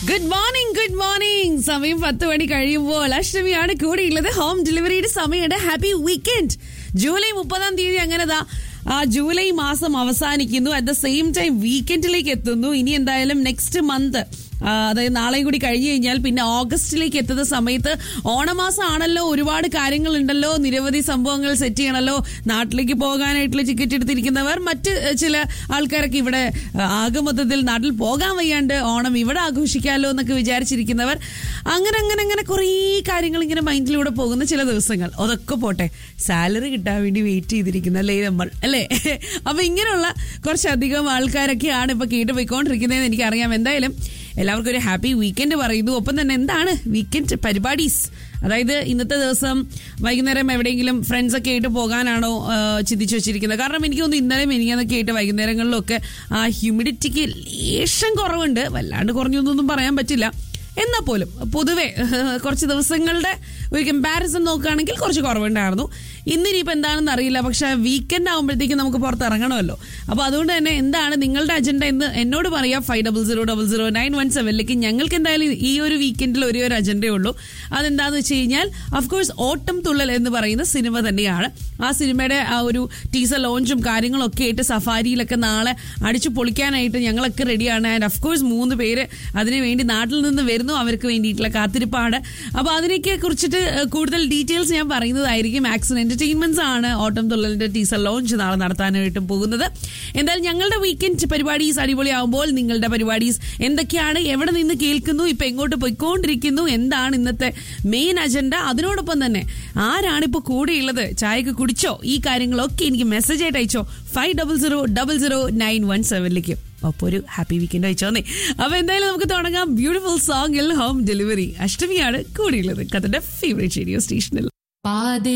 good morning good morning സമയം പത്ത് മണി കഴിയുമ്പോൾ അഷ്ടമിയാണ് കൂടെയുള്ളത് ഹോം ഡെലിവറിയുടെ സമയമുണ്ട് ഹാപ്പി വീക്കെൻഡ് ജൂലൈ മുപ്പതാം തീയതി അങ്ങനെതാ ആ ജൂലൈ മാസം അവസാനിക്കുന്നു അറ്റ് ദ സെയിം ടൈം വീക്കെൻഡിലേക്ക് എത്തുന്നു ഇനി എന്തായാലും നെക്സ്റ്റ് മന്ത് അതായത് നാളെയും കൂടി കഴിഞ്ഞു കഴിഞ്ഞാൽ പിന്നെ ഓഗസ്റ്റിലേക്ക് എത്തുന്ന സമയത്ത് ഓണമാസം ആണല്ലോ ഒരുപാട് കാര്യങ്ങളുണ്ടല്ലോ നിരവധി സംഭവങ്ങൾ സെറ്റ് ചെയ്യണമല്ലോ നാട്ടിലേക്ക് പോകാനായിട്ടുള്ള ടിക്കറ്റ് എടുത്തിരിക്കുന്നവർ മറ്റ് ചില ആൾക്കാരൊക്കെ ഇവിടെ ആ, ആകെ മൊത്തത്തിൽ നാട്ടിൽ പോകാൻ വയ്യാണ്ട് ഓണം ഇവിടെ ആഘോഷിക്കാമല്ലോ എന്നൊക്കെ വിചാരിച്ചിരിക്കുന്നവർ അങ്ങനെ അങ്ങനെ അങ്ങനെ കുറേ കാര്യങ്ങൾ ഇങ്ങനെ മൈൻഡിലൂടെ പോകുന്ന ചില ദിവസങ്ങൾ അതൊക്കെ പോട്ടെ സാലറി കിട്ടാൻ വേണ്ടി വെയിറ്റ് ചെയ്തിരിക്കുന്ന അല്ലേ നമ്മൾ അല്ലേ അപ്പൊ ഇങ്ങനെയുള്ള കുറച്ചധികം ആൾക്കാരൊക്കെയാണ് ഇപ്പൊ കേട്ട് പോയിക്കൊണ്ടിരിക്കുന്നതെന്ന് എനിക്കറിയാം എന്തായാലും എല്ലാവർക്കും ഒരു ഹാപ്പി വീക്കെൻഡ് പറയുന്നു ഒപ്പം തന്നെ എന്താണ് വീക്കെൻഡ് പരിപാടീസ് അതായത് ഇന്നത്തെ ദിവസം വൈകുന്നേരം എവിടെയെങ്കിലും ഫ്രണ്ട്സ് ഒക്കെ ആയിട്ട് പോകാനാണോ ആ, ചിന്തിച്ചു വെച്ചിരിക്കുന്നത് കാരണം എനിക്ക് തോന്നുന്നു ഇന്നലെയും എനിക്കൊക്കെ ആയിട്ട് വൈകുന്നേരങ്ങളിലൊക്കെ ആ ഹ്യൂമിഡിറ്റിക്ക് ലേശം കുറവുണ്ട് വല്ലാണ്ട് കുറഞ്ഞൊന്നും പറയാൻ പറ്റില്ല എന്നാൽ പോലും പൊതുവെ കുറച്ച് ദിവസങ്ങളുടെ ഒരു കമ്പാരിസൺ നോക്കുകയാണെങ്കിൽ കുറച്ച് കുറവുണ്ടായിരുന്നു ഇന്നിനിയിപ്പോൾ എന്താണെന്ന് അറിയില്ല പക്ഷെ വീക്കെൻഡ് ആകുമ്പോഴത്തേക്കും നമുക്ക് പുറത്ത് ഇറങ്ങണമല്ലോ അപ്പോൾ അതുകൊണ്ട് തന്നെ എന്താണ് നിങ്ങളുടെ അജണ്ട എന്ന് എന്നോട് പറയാം five double zero double zero nine one സെവനിലേക്ക് ഞങ്ങൾക്ക് എന്തായാലും ഈ ഒരു വീക്കെൻഡിൽ ഒരേ ഒരു അജണ്ടയേ ഉള്ളൂ അതെന്താണെന്ന് വെച്ച് കഴിഞ്ഞാൽ അഫ്കോഴ്സ് ഓട്ടം തുള്ളൽ എന്ന് പറയുന്ന സിനിമ തന്നെയാണ് ആ സിനിമയുടെ ആ ഒരു ടീസർ ലോഞ്ചും കാര്യങ്ങളൊക്കെ ആയിട്ട് സഫാരിയിലൊക്കെ നാളെ അടിച്ചു പൊളിക്കാനായിട്ട് ഞങ്ങളൊക്കെ റെഡിയാണ് ആൻഡ് അഫ്കോഴ്സ് മൂന്ന് പേര് അതിനു വേണ്ടി നാട്ടിൽ നിന്ന് വരുന്നു അവർക്ക് വേണ്ടിയിട്ടുള്ള കാത്തിരിപ്പാണ് അപ്പോൾ അതിനൊക്കെ കുറിച്ചിട്ട് ഏഹ്, കൂടുതൽ ഡീറ്റെയിൽസ് ഞാൻ പറയുന്നതായിരിക്കും ആക്സൺ എന്റർടൈൻമെന്റ്സ് ആണ് ഓട്ടം തുള്ളലിന്റെ ടീസർ ലോഞ്ച് നാളെ നടത്താനായിട്ട് പോകുന്നത് എന്തായാലും ഞങ്ങളുടെ വീക്കെൻഡ് പരിപാടീസ് അടിപൊളിയാകുമ്പോൾ നിങ്ങളുടെ പരിപാടീസ് എന്തൊക്കെയാണ് എവിടെ നിന്ന് കേൾക്കുന്നു ഇപ്പൊ എങ്ങോട്ട് പോയിക്കൊണ്ടിരിക്കുന്നു എന്താണ് ഇന്നത്തെ മെയിൻ അജണ്ട അതിനോടൊപ്പം തന്നെ ആരാണ് ഇപ്പോൾ കൂടെയുള്ളത് ചായക്ക് കുടിച്ചോ ഈ കാര്യങ്ങളൊക്കെ എനിക്ക് മെസ്സേജ് ആയിട്ട് അയച്ചോ five double zero double zero nine one സെവനിലേക്ക് അപ്പോൾ ഒരു ഹാപ്പി വീക്കെൻഡ് അയച്ചോന്നേ അപ്പൊ എന്തായാലും നമുക്ക് തുടങ്ങാം ബ്യൂട്ടിഫുൾ സോങ്ങിൽ ഹോം ഡെലിവറി അഷ്ടമിയാണ് കൂടിയുള്ളത് കഥന്റെ ഫേവറേറ്റ് റേഡിയോ സ്റ്റേഷനിൽ പാത